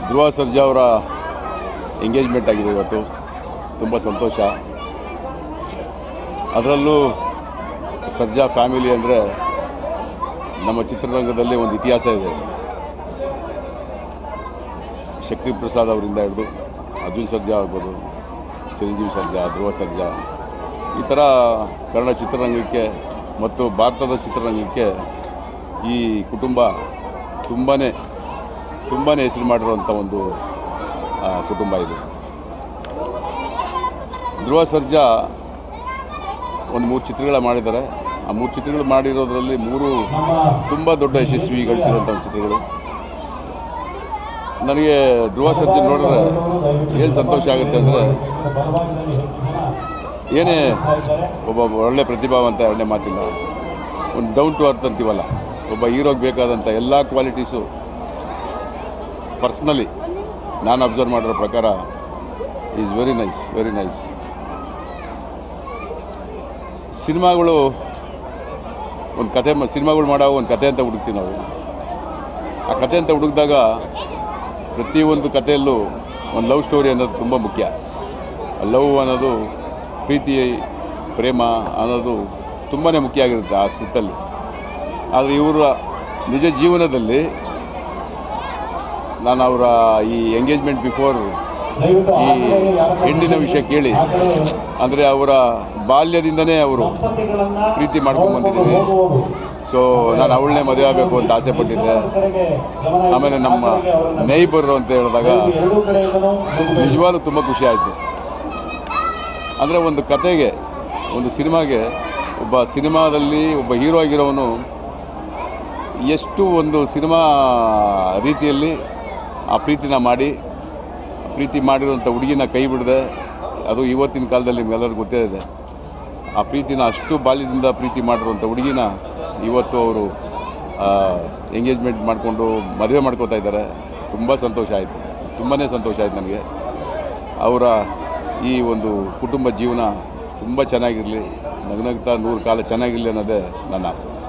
ಧ್ರುವ ಸರ್ಜಾ ಅವರ ಎಂಗೇಜ್ಮೆಂಟ್ ಆಗಿದೆ ಇವತ್ತು ತುಂಬ ಸಂತೋಷ ಅದರಲ್ಲೂ ಸರ್ಜಾ ಫ್ಯಾಮಿಲಿ ಅಂದರೆ ನಮ್ಮ ಚಿತ್ರರಂಗದಲ್ಲಿ ಒಂದು ಇತಿಹಾಸ ಇದೆ ಶಕ್ತಿ ಪ್ರಸಾದ್ ಅವರಿಂದ ಹಿಡಿದು ಅರ್ಜುನ್ ಸರ್ಜಾ ಆಗ್ಬೋದು ಚಿರಂಜೀವಿ ಸರ್ಜಾ ಧ್ರುವ ಸರ್ಜಾ ಈ ಥರ ಕನ್ನಡ ಚಿತ್ರರಂಗಕ್ಕೆ ಮತ್ತು ಭಾರತದ ಚಿತ್ರರಂಗಕ್ಕೆ ಈ ಕುಟುಂಬ ತುಂಬಾ ತುಂಬಾ ಹೆಸರು ಮಾಡಿರುವಂಥ ಒಂದು ಆ, ಕುಟುಂಬ ಇದು ಧ್ರುವ ಸರ್ಜಾ ಒಂದು ಮೂರು ಚಿತ್ರಗಳ ಮಾಡಿದ್ದಾರೆ ಆ ಮೂರು ಚಿತ್ರಗಳು ಮಾಡಿರೋದ್ರಲ್ಲಿ ಮೂರು ತುಂಬ ದೊಡ್ಡ ಯಶಸ್ವಿ ಗಳಿಸಿರುವಂಥ ಒಂದು ಚಿತ್ರಗಳು ನನಗೆ ಧ್ರುವ ಸರ್ಜಾ ನೋಡಿದ್ರೆ ಏನು ಸಂತೋಷ ಆಗುತ್ತೆ ಅಂದರೆ ಏನೇ ಒಬ್ಬ ಒಳ್ಳೆ ಪ್ರತಿಭಾವಂತ ಎರಡನೇ ಮಾತಿಲ್ಲ ಒಂದು ಡೌನ್ ಟು ಅರ್ತ್ ಅಂತೀವಲ್ಲ ಒಬ್ಬ ಹೀರೋಗೆ ಬೇಕಾದಂಥ ಎಲ್ಲ ಕ್ವಾಲಿಟೀಸು ಪರ್ಸ್ನಲಿ ನಾನು ಅಬ್ಸರ್ವ್ ಮಾಡಿರೋ ಪ್ರಕಾರ is very nice very nice ಸಿನಿಮಾಗಳು ಒಂದು ಕತೆ ಮ- ಸಿನಿಮಾಗಳು ಮಾಡೋ ಒಂದು ಕತೆ ಅಂತ ಹುಡುಕ್ತೀವಿ ನಾವು ಆ ಕತೆ ಅಂತ ಹುಡುಕಿದಾಗ ಪ್ರತಿಯೊಂದು ಕಥೆಯಲ್ಲೂ ಒಂದು ಲವ್ ಸ್ಟೋರಿ ಅನ್ನೋದು ತುಂಬ ಮುಖ್ಯ ಲವ್ ಅನ್ನೋದು ಪ್ರೀತಿ ಪ್ರೇಮ ಅನ್ನೋದು ತುಂಬಾ ಮುಖ್ಯ ಆಗಿರುತ್ತೆ ಆ ಸ್ಕ್ರಿಪ್ಟಲ್ಲಿ ಆದರೆ ಇವರ ನಿಜ ಜೀವನದಲ್ಲಿ ನಾನು ಅವರ ಈ ಎಂಗೇಜ್ಮೆಂಟ್ ಬಿಫೋರ್ ಈ ಹೆಣ್ಣಿನ ವಿಷಯ ಕೇಳಿ ಅಂದರೆ ಅವರ ಬಾಲ್ಯದಿಂದನೇ ಅವರು ಪ್ರೀತಿ ಮಾಡ್ಕೊಂಡು ಬಂದಿದ್ದೀವಿ ಸೊ ನಾನು ಅವಳನ್ನೇ ಮದುವೆ ಆಗಬೇಕು ಅಂತ ಆಸೆ ಪಟ್ಟಿದ್ದೆ ಆಮೇಲೆ ನಮ್ಮ ನೈಬರು ಅಂತ ಹೇಳಿದಾಗ ನಿಜವಾಗ್ಲೂ ತುಂಬ ಖುಷಿ ಆಯಿತು ಅಂದರೆ ಒಂದು ಕತೆಗೆ ಒಂದು ಸಿನಿಮಾಗೆ ಒಬ್ಬ ಸಿನಿಮಾದಲ್ಲಿ ಒಬ್ಬ ಹೀರೋ ಆಗಿರೋವನು ಎಷ್ಟು ಒಂದು ಸಿನಿಮಾ ರೀತಿಯಲ್ಲಿ ಆ ಪ್ರೀತಿನ ಮಾಡಿ ಪ್ರೀತಿ ಮಾಡಿರುವಂಥ ಹುಡುಗಿನ ಕೈ ಬಿಡದೆ ಅದು ಇವತ್ತಿನ ಕಾಲದಲ್ಲಿ ನಿಮ್ಗೆಲ್ಲರಿಗೂ ಗೊತ್ತೇ ಇದೆ ಆ ಪ್ರೀತಿನ ಅಷ್ಟು ಬಾಲ್ಯದಿಂದ ಪ್ರೀತಿ ಮಾಡಿರುವಂಥ ಹುಡುಗಿನ ಇವತ್ತು ಅವರು ಎಂಗೇಜ್ಮೆಂಟ್ ಮಾಡಿಕೊಂಡು ಮದುವೆ ಮಾಡ್ಕೋತಾ ಇದ್ದಾರೆ ತುಂಬ ಸಂತೋಷ ಆಯಿತು ತುಂಬಾ ಸಂತೋಷ ಆಯಿತು ನನಗೆ ಅವರ ಈ ಒಂದು ಕುಟುಂಬ ಜೀವನ ತುಂಬ ಚೆನ್ನಾಗಿರಲಿ ನಗನಗ್ತಾ ನೂರು ಕಾಲ ಚೆನ್ನಾಗಿರಲಿ ಅನ್ನೋದೇ ನನ್ನ ಆಸೆ